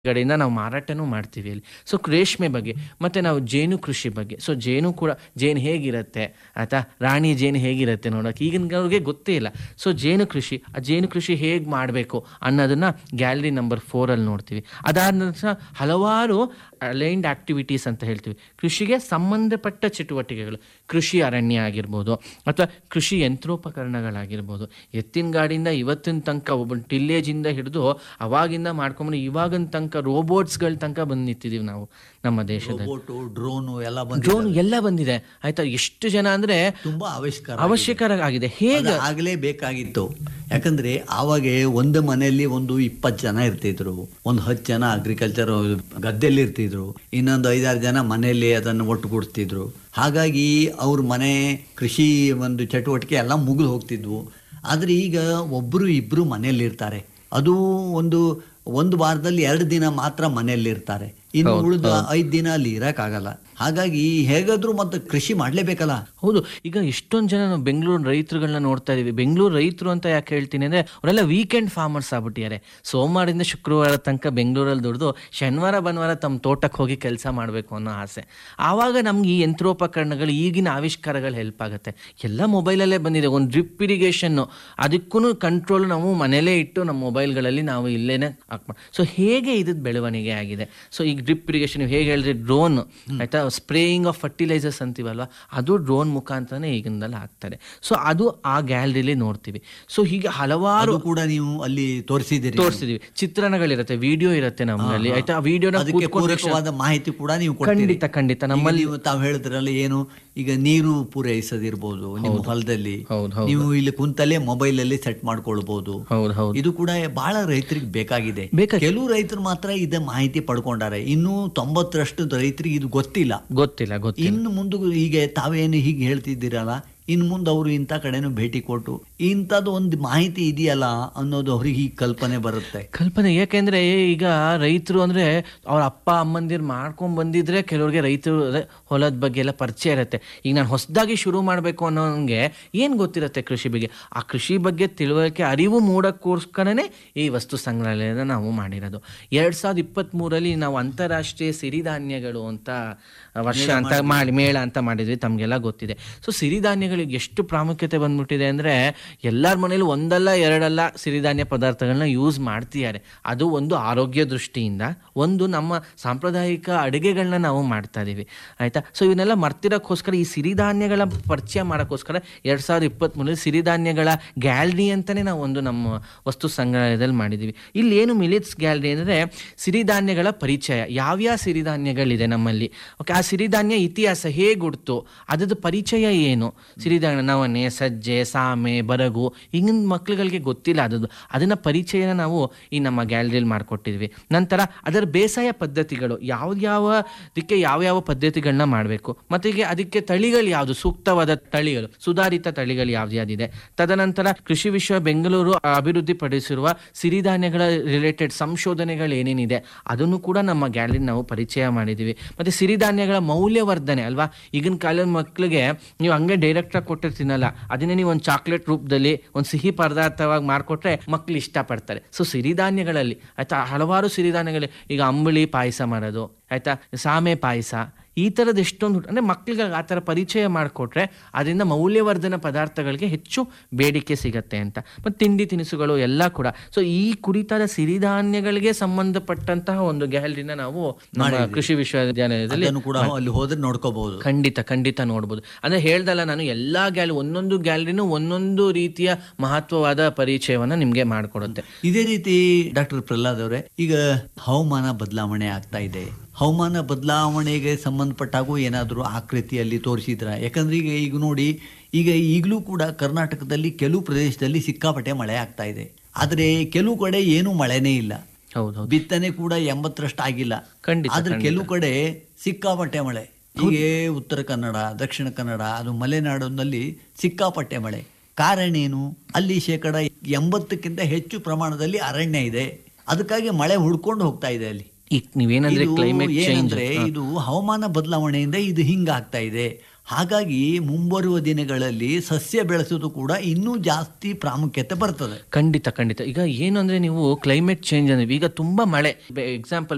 ಕಡೆಯಿಂದ ನಾವು ಮಾರಾಟನೂ ಮಾಡ್ತೀವಿ ಅಲ್ಲಿ ಸೊ ರೇಷ್ಮೆ ಬಗ್ಗೆ ಮತ್ತು ನಾವು ಜೇನು ಕೃಷಿ ಬಗ್ಗೆ ಸೊ ಜೇನು ಕೂಡ ಜೇನು ಹೇಗಿರುತ್ತೆ ಆಯ್ತಾ ರಾಣಿ ಜೇನು ಹೇಗಿರುತ್ತೆ ನೋಡೋಕೆ ಈಗಿನವ್ರಿಗೆ ಗೊತ್ತೇ ಇಲ್ಲ ಸೊ ಜೇನು ಕೃಷಿ ಆ ಜೇನು ಕೃಷಿ ಹೇಗೆ ಮಾಡಬೇಕು ಅನ್ನೋದನ್ನು ಗ್ಯಾಲರಿ ನಂಬರ್ ಫೋರಲ್ಲಿ ನೋಡ್ತೀವಿ ಅದಾದ ನಂತರ ಹಲವಾರು ಅಲೈನ್ಡ್ ಆಕ್ಟಿವಿಟೀಸ್ ಅಂತ ಹೇಳ್ತೀವಿ ಕೃಷಿಗೆ ಸಂಬಂಧಪಟ್ಟ ಚಟುವಟಿಕೆಗಳು ಕೃಷಿ ಅರಣ್ಯ ಆಗಿರ್ಬೋದು ಅಥವಾ ಕೃಷಿ ಯಂತ್ರೋಪಕರಣಗಳಾಗಿರ್ಬೋದು ಎತ್ತಿನ ಗಾಡಿಯಿಂದ ಇವತ್ತಿನ ತನಕ ಒಬ್ಬ ಟಿಲ್ಲೇಜಿಂದ ಹಿಡಿದು ಅವಾಗಿಂದ ಮಾಡ್ಕೊಂಬಂದು ಇವಾಗಿನ ತನಕ ರೋಬೋಟ್ಸ್ಗಳ ತನಕ ಬಂದು ನಿಂತಿದ್ದೀವಿ ನಾವು ನಮ್ಮ ದೇಶದಲ್ಲಿ ರೋಬೋಟು ಡ್ರೋನು ಎಲ್ಲ ಬಂದು ಡ್ರೋನ್ ಎಲ್ಲ ಬಂದಿದೆ ಆಯ್ತಾ ಎಷ್ಟು ಜನ ಅಂದ್ರೆ ತುಂಬಾ ಆವಿಷ್ಕಾರ ಅವಶ್ಯಕರ ಆಗಿದೆ ಹೇಗೆ ಆಗಲೇ ಬೇಕಾಗಿತ್ತು ಯಾಕಂದ್ರೆ ಆವಾಗ ಒಂದು ಮನೆಯಲ್ಲಿ ಒಂದು ಇಪ್ಪತ್ತು ಜನ ಇರ್ತಿದ್ರು ಒಂದು ಹತ್ತು ಜನ ಅಗ್ರಿಕಲ್ಚರ್ ಗದ್ದೆಯಲ್ಲಿ ಇರ್ತಿದ್ರು ಇನ್ನೊಂದು ಐದಾರು ಜನ ಮನೆಯಲ್ಲಿ ಅದನ್ನು ಒಟ್ಟುಗೂಡಿಸ್ತಿದ್ರು ಹಾಗಾಗಿ ಅವ್ರ ಮನೆ ಕೃಷಿ ಒಂದು ಚಟುವಟಿಕೆ ಎಲ್ಲ ಮುಗಿದು ಹೋಗ್ತಿದ್ವು ಆದ್ರೆ ಈಗ ಒಬ್ರು ಇಬ್ರು ಮನೆಯಲ್ಲಿ ಇರ್ತಾರೆ ಅದು ಒಂದು ಒಂದು ವಾರದಲ್ಲಿ ಎರಡು ದಿನ ಮಾತ್ರ ಮನೆಯಲ್ಲಿ ಇರ್ತಾರೆ ಇನ್ನು ಉಳಿದ ಐದು ದಿನ ಅಲ್ಲಿ ಇರಕ್ಕಾಗಲ್ಲ ಹಾಗಾಗಿ ಹೇಗಾದ್ರೂ ಮತ್ತೆ ಕೃಷಿ ಮಾಡ್ಲೇಬೇಕಲ್ಲ ಹೌದು ಈಗ ಎಷ್ಟೊಂದು ಜನ ನಾವು ಬೆಂಗಳೂರು ರೈತರುಗಳನ್ನ ನೋಡ್ತಾ ಇದೀವಿ ಬೆಂಗಳೂರು ರೈತರು ಅಂತ ಯಾಕೆ ಹೇಳ್ತೀನಿ ಅಂದ್ರೆ ಅವರೆಲ್ಲ ವೀಕೆಂಡ್ ಫಾರ್ಮರ್ಸ್ ಆಗ್ಬಿಟ್ಟಿದ್ದಾರೆ ಸೋಮವಾರದಿಂದ ಶುಕ್ರವಾರ ತನಕ ಬೆಂಗಳೂರಲ್ಲಿ ದುಡ್ದು ಶನಿವಾರ ಭಾನುವಾರ ತಮ್ಮ ತೋಟಕ್ಕೆ ಹೋಗಿ ಕೆಲಸ ಮಾಡಬೇಕು ಅನ್ನೋ ಆಸೆ ಆವಾಗ ನಮ್ಗೆ ಈ ಯಂತ್ರೋಪಕರಣಗಳು ಈಗಿನ ಆವಿಷ್ಕಾರಗಳು ಹೆಲ್ಪ್ ಆಗುತ್ತೆ ಎಲ್ಲ ಮೊಬೈಲಲ್ಲೇ ಬಂದಿದೆ ಒಂದು ಡ್ರಿಪ್ ಇರಿಗೇಷನ್ನು ಅದಕ್ಕೂ ಕಂಟ್ರೋಲ್ ನಾವು ಮನೇಲೇ ಇಟ್ಟು ನಮ್ಮ ಮೊಬೈಲ್ಗಳಲ್ಲಿ ನಾವು ಇಲ್ಲೇನೆ ಹಾಕ್ಮಾಡ ಸೊ ಹೇಗೆ ಇದ್ರದ್ದು ಬೆಳವಣಿಗೆ ಆಗಿದೆ ಸೊ ಈಗ ಡ್ರಿಪ್ ಇರಿಗೇಷನ್ ನೀವು ಹೇಗೆ ಹೇಳಿದ್ರೆ ಡ್ರೋನ್ ಆಯ್ತಾ ಸ್ಪ್ರೇಯಿಂಗ್ ಆಫ್ ಫರ್ಟಿಲೈಸರ್ಸ್ ಅಂತೀವಲ್ವ ಅದು ಡ್ರೋನ್ ಮುಖಾಂತರನೇ ಈಗಿನದಲ್ಲಿ ಆಗ್ತಾರೆ ಸೊ ಅದು ಆ ಗ್ಯಾಲರಿಲಿ ನೋಡ್ತೀವಿ ಸೊ ಹೀಗೆ ಹಲವಾರು ಅದು ಕೂಡ ನೀವು ಅಲ್ಲಿ ತೋರಿಸಿದಿರಿ ತೋರಿಸಿದೀವಿ ಚಿತ್ರಣಗಳಿರುತ್ತೆ ವಿಡಿಯೋ ಇರುತ್ತೆ ನಮ್ಮಲ್ಲಿ ಆಯ್ತಾ ಆ ವಿಡಿಯೋನ ಅದಕ್ಕೆ ಪೂರಕವಾದ ಮಾಹಿತಿ ಕೂಡ ನೀವು ಕೊಡ್ತೀರಿ ಖಂಡಿತ ಖಂಡಿತ ಈಗ ನಮ್ಮಲ್ಲಿ ನೀವು ತಾವು ಹೇಳಿದ್ರಲ್ಲ ಏನು ಈಗ ನೀರು ಪೂರೈಸದಿರ್ಬೋದು ನಿಮ್ಮ ಹೊಲದಲ್ಲಿ ಹೌದು ಹೌದು ನೀವು ಇಲ್ಲಿ ಕುಂತಲ್ಲೇ ಮೊಬೈಲ್ ಅಲ್ಲಿ ಸೆಟ್ ಮಾಡ್ಕೊಳ್ಬಹುದು ಹೌದು ಹೌದು ಇದು ಕೂಡ ಬಹಳ ರೈತರಿಗೆ ಬೇಕಾಗಿದೆ ಬೇಕಾಗಿದೆ. ಕೆಲವು ರೈತರು ಮಾತ್ರ ಇದ ಮಾಹಿತಿ ಪಡ್ಕೊಂಡಾರೆ ಇನ್ನು ತೊಂಬತ್ತರಷ್ಟು ರೈತರಿಗೆ ಇದು ಗೊತ್ತಿಲ್ಲ ಗೊತ್ತಿಲ್ಲ ಗೊತ್ತಿಲ್ಲ ಇನ್ನು ಮುಂದೆ ಹೀಗೆ ತಾವೇನು ಹೀಗೆ ಹೇಳ್ತಿದ್ದೀರಲ್ಲ ಇನ್ನು ಮುಂದೆ ಅವರು ಇಂಥ ಕಡೆನೂ ಭೇಟಿ ಕೊಟ್ಟು ಇಂಥದ್ದು ಒಂದು ಮಾಹಿತಿ ಇದೆಯಲ್ಲ ಅನ್ನೋದು ಅವ್ರಿಗೆ ಈ ಕಲ್ಪನೆ ಬರುತ್ತೆ ಕಲ್ಪನೆ ಯಾಕೆಂದ್ರೆ ಈಗ ರೈತರು ಅಂದ್ರೆ ಅವ್ರ ಅಪ್ಪ ಅಮ್ಮಂದಿರು ಮಾಡ್ಕೊಂಡ್ ಬಂದಿದ್ರೆ ಕೆಲವ್ರಿಗೆ ರೈತರು ಅದೇ ಹೊಲದ ಬಗ್ಗೆ ಎಲ್ಲ ಪರಿಚಯ ಇರುತ್ತೆ ಈಗ ನಾನು ಹೊಸದಾಗಿ ಶುರು ಮಾಡಬೇಕು ಅನ್ನೋಂಗೆ ಏನು ಗೊತ್ತಿರುತ್ತೆ ಕೃಷಿ ಬಗ್ಗೆ ಆ ಕೃಷಿ ಬಗ್ಗೆ ತಿಳುವಳಿಕೆ ಅರಿವು ಮೂಡಕ್ಕೋಸ್ಕರನೇ ಈ ವಸ್ತು ಸಂಗ್ರಹಾಲಯನ ನಾವು ಮಾಡಿರೋದು ಎರಡ್ ಸಾವಿರದ ಇಪ್ಪತ್ತ್ ಮೂರಲ್ಲಿ ನಾವು ಅಂತಾರಾಷ್ಟ್ರೀಯ ಸಿರಿಧಾನ್ಯಗಳು ಅಂತ ವರ್ಷ ಅಂತ ಮಾಡಿ ಮೇಳ ಅಂತ ಮಾಡಿದ್ವಿ ತಮಗೆಲ್ಲ ಗೊತ್ತಿದೆ ಸೊ ಸಿರಿಧಾನ್ಯಗಳಿಗೆ ಎಷ್ಟು ಪ್ರಾಮುಖ್ಯತೆ ಬಂದ್ಬಿಟ್ಟಿದೆ ಅಂದ್ರೆ ಎಲ್ಲರ ಮನೇಲಿ ಒಂದಲ್ಲ ಎರಡಲ್ಲ ಸಿರಿಧಾನ್ಯ ಪದಾರ್ಥಗಳನ್ನ ಯೂಸ್ ಮಾಡ್ತಿದ್ದಾರೆ ಅದು ಒಂದು ಆರೋಗ್ಯ ದೃಷ್ಟಿಯಿಂದ ಒಂದು ನಮ್ಮ ಸಾಂಪ್ರದಾಯಿಕ ಅಡುಗೆಗಳನ್ನ ನಾವು ಮಾಡ್ತಾ ಇದೀವಿ ಆಯ್ತಾ ಸೊ ಇವನ್ನೆಲ್ಲ ಮರ್ತಿರೋಕ್ಕೋಸ್ಕರ ಈ ಸಿರಿಧಾನ್ಯಗಳ ಪರಿಚಯ ಮಾಡೋಕ್ಕೋಸ್ಕರ ಎರಡ್ ಸಾವಿರದ ಇಪ್ಪತ್ತ್ಮೂರಲ್ಲಿ ಸಿರಿಧಾನ್ಯಗಳ ಗ್ಯಾಲರಿ ಅಂತಾನೆ ನಾವು ಒಂದು ನಮ್ಮ ವಸ್ತು ಸಂಗ್ರಹಾಲಯದಲ್ಲಿ ಮಾಡಿದ್ದೀವಿ ಇಲ್ಲಿ ಏನು ಮಿಲಿಟ್ಸ್ ಗ್ಯಾಲರಿ ಅಂದರೆ ಸಿರಿಧಾನ್ಯಗಳ ಪರಿಚಯ ಯಾವ್ಯಾವ ಸಿರಿಧಾನ್ಯಗಳಿದೆ ನಮ್ಮಲ್ಲಿ ಓಕೆ ಆ ಸಿರಿಧಾನ್ಯ ಇತಿಹಾಸ ಹೇಗೆ ಹುಡ್ತು ಅದ್ರದ್ದು ಪರಿಚಯ ಏನು ಸಿರಿಧಾನ್ಯ ನವಣೆ ಸಜ್ಜೆ ಸಾಮೆ ಬರಗು ಈಗಿನ ಮಕ್ಳುಗಳಿಗೆ ಗೊತ್ತಿಲ್ಲ ಅದದ್ದು ಅದನ್ನ ಪರಿಚಯನ ನಾವು ಈ ನಮ್ಮ ಗ್ಯಾಲರಿಯಲ್ಲಿ ಮಾಡಿಕೊಟ್ಟಿದ್ವಿ ನಂತರ ಅದರ ಬೇಸಾಯ ಪದ್ಧತಿಗಳು ಯಾವ್ಯಾವದಕ್ಕೆ ಯಾವ್ಯಾವ ಪದ್ಧತಿಗಳನ್ನ ಮಾಡಬೇಕು ಮತ್ತೆ ಈಗ ಅದಕ್ಕೆ ತಳಿಗಳು ಯಾವುದು ಸೂಕ್ತವಾದ ತಳಿಗಳು ಸುಧಾರಿತ ತಳಿಗಳು ಯಾವ್ದು ಯಾವ್ದಿದೆ ತದನಂತರ ಕೃಷಿ ವಿಶ್ವ ಬೆಂಗಳೂರು ಅಭಿವೃದ್ಧಿಪಡಿಸಿರುವ ಸಿರಿಧಾನ್ಯಗಳ ರಿಲೇಟೆಡ್ ಸಂಶೋಧನೆಗಳು ಏನೇನಿದೆ ಅದನ್ನು ಕೂಡ ನಮ್ಮ ಗ್ಯಾಲರಿ ನಾವು ಪರಿಚಯ ಮಾಡಿದ್ದೀವಿ ಮತ್ತೆ ಸಿರಿಧಾನ್ಯಗಳ ಮೌಲ್ಯವರ್ಧನೆ ಅಲ್ವಾ ಈಗಿನ ಕಾಲದ ಮಕ್ಕಳಿಗೆ ನೀವು ಹಂಗೆ ಡೈರೆಕ್ಟ್ ಆಗಿ ಕೊಟ್ಟರೆ ತಿನ್ನಲ್ಲ ಅದನ್ನೇ ನೀವು ಒಂದು ಚಾಕ್ಲೇಟ್ ರೂಪದಲ್ಲಿ ಒಂದು ಸಿಹಿ ಪದಾರ್ಥವಾಗಿ ಮಾಡಿಕೊಟ್ರೆ ಮಕ್ಳು ಇಷ್ಟಪಡ್ತಾರೆ ಸೊ ಸಿರಿಧಾನ್ಯಗಳಲ್ಲಿ ಆಯ್ತಾ ಹಲವಾರು ಸಿರಿಧಾನ್ಯಗಳು ಈಗ ಅಂಬಳಿ ಪಾಯಸ ಮಾಡೋದು ಆಯ್ತಾ ಸಾಮೆ ಪಾಯಸ ಈ ಥರದ್ದು ಎಷ್ಟೊಂದು ಅಂದರೆ ಮಕ್ಕಳಿಗೆ ಆ ಥರ ಪರಿಚಯ ಮಾಡಿಕೊಟ್ರೆ ಅದರಿಂದ ಮೌಲ್ಯವರ್ಧನ ಪದಾರ್ಥಗಳಿಗೆ ಹೆಚ್ಚು ಬೇಡಿಕೆ ಸಿಗತ್ತೆ ಅಂತ ಮತ್ತು ತಿಂಡಿ ತಿನಿಸುಗಳು ಎಲ್ಲ ಕೂಡ ಸೊ ಈ ಕುರಿತಾದ ಸಿರಿಧಾನ್ಯಗಳಿಗೆ ಸಂಬಂಧಪಟ್ಟಂತಹ ಒಂದು ಗ್ಯಾಲರಿನ ನಾವು ನಮ್ಮ ಕೃಷಿ ವಿಶ್ವವಿದ್ಯಾಲಯದಲ್ಲಿ ಅದನ್ನು ಕೂಡ ಅಲ್ಲಿ ಹೋದ್ರೆ ನೋಡ್ಕೋಬಹುದು ಖಂಡಿತ ಖಂಡಿತ ನೋಡ್ಬೋದು ಅಂದ್ರೆ ಹೇಳ್ದಲ್ಲ ನಾನು ಎಲ್ಲಾ ಗ್ಯಾಲರಿ ಒಂದೊಂದು ಗ್ಯಾಲರಿನೂ ಒಂದೊಂದು ರೀತಿಯ ಮಹತ್ವವಾದ ಪರಿಚಯವನ್ನ ನಿಮ್ಗೆ ಮಾಡಿಕೊಡುತ್ತೆ ಇದೇ ರೀತಿ ಡಾಕ್ಟರ್ ಪ್ರಹ್ಲಾದ್ ಅವರೇ ಈಗ ಹವಾಮಾನ ಬದಲಾವಣೆ ಆಗ್ತಾ ಇದೆ ಹವಾಮಾನ ಬದಲಾವಣೆಗೆ ಸಂಬಂಧಪಟ್ಟಾಗೂ ಏನಾದರೂ ಆಕೃತಿಯಲ್ಲಿ ತೋರಿಸಿದ್ರ ಯಾಕಂದ್ರೆ ಈಗ ಈಗ ನೋಡಿ ಈಗ ಈಗಲೂ ಕೂಡ ಕರ್ನಾಟಕದಲ್ಲಿ ಕೆಲವು ಪ್ರದೇಶದಲ್ಲಿ ಸಿಕ್ಕಾಪಟ್ಟೆ ಮಳೆ ಆಗ್ತಾ ಇದೆ ಆದರೆ ಕೆಲವು ಕಡೆ ಏನೂ ಮಳೆನೇ ಇಲ್ಲ ಹೌದು ಹೌದು ಬಿತ್ತನೆ ಕೂಡ ಎಂಬತ್ತರಷ್ಟು ಆಗಿಲ್ಲ ಖಂಡಿತ ಆದ್ರೆ ಕೆಲವು ಕಡೆ ಸಿಕ್ಕಾಪಟ್ಟೆ ಮಳೆ ಹೀಗೆ ಉತ್ತರ ಕನ್ನಡ ದಕ್ಷಿಣ ಕನ್ನಡ ಅದು ಮಲೆನಾಡಿನಲ್ಲಿ ಸಿಕ್ಕಾಪಟ್ಟೆ ಮಳೆ ಕಾರಣ ಏನು ಅಲ್ಲಿ ಶೇಕಡ ಎಂಬತ್ತಕ್ಕಿಂತ ಹೆಚ್ಚು ಪ್ರಮಾಣದಲ್ಲಿ ಅರಣ್ಯ ಇದೆ ಅದಕ್ಕಾಗಿ ಮಳೆ ಹುಡ್ಕೊಂಡು ಹೋಗ್ತಾ ಇದೆ ಅಲ್ಲಿ ಈಗ ನೀವೇನಂದ್ರೆ ಇದು ಕ್ಲೈಮೇಟ್ ಚೇಂಜ್ ಏನಂದ್ರೆ ಇದು ಹವಾಮಾನ ಬದಲಾವಣೆಯಿಂದ ಇದು ಹಿಂಗಾಗ್ತಾ ಇದೆ ಹಾಗಾಗಿ ಮುಂಬರುವ ದಿನಗಳಲ್ಲಿ ಸಸ್ಯ ಬೆಳೆಸೋದು ಕೂಡ ಇನ್ನೂ ಜಾಸ್ತಿ ಪ್ರಾಮುಖ್ಯತೆ ಬರ್ತದೆ ಖಂಡಿತ ಖಂಡಿತ ಈಗ ಏನು ಅಂದ್ರೆ ನೀವು ಕ್ಲೈಮೇಟ್ ಚೇಂಜ್ ಅಂದ್ರೆ ಈಗ ತುಂಬಾ ಮಳೆ ಎಕ್ಸಾಂಪಲ್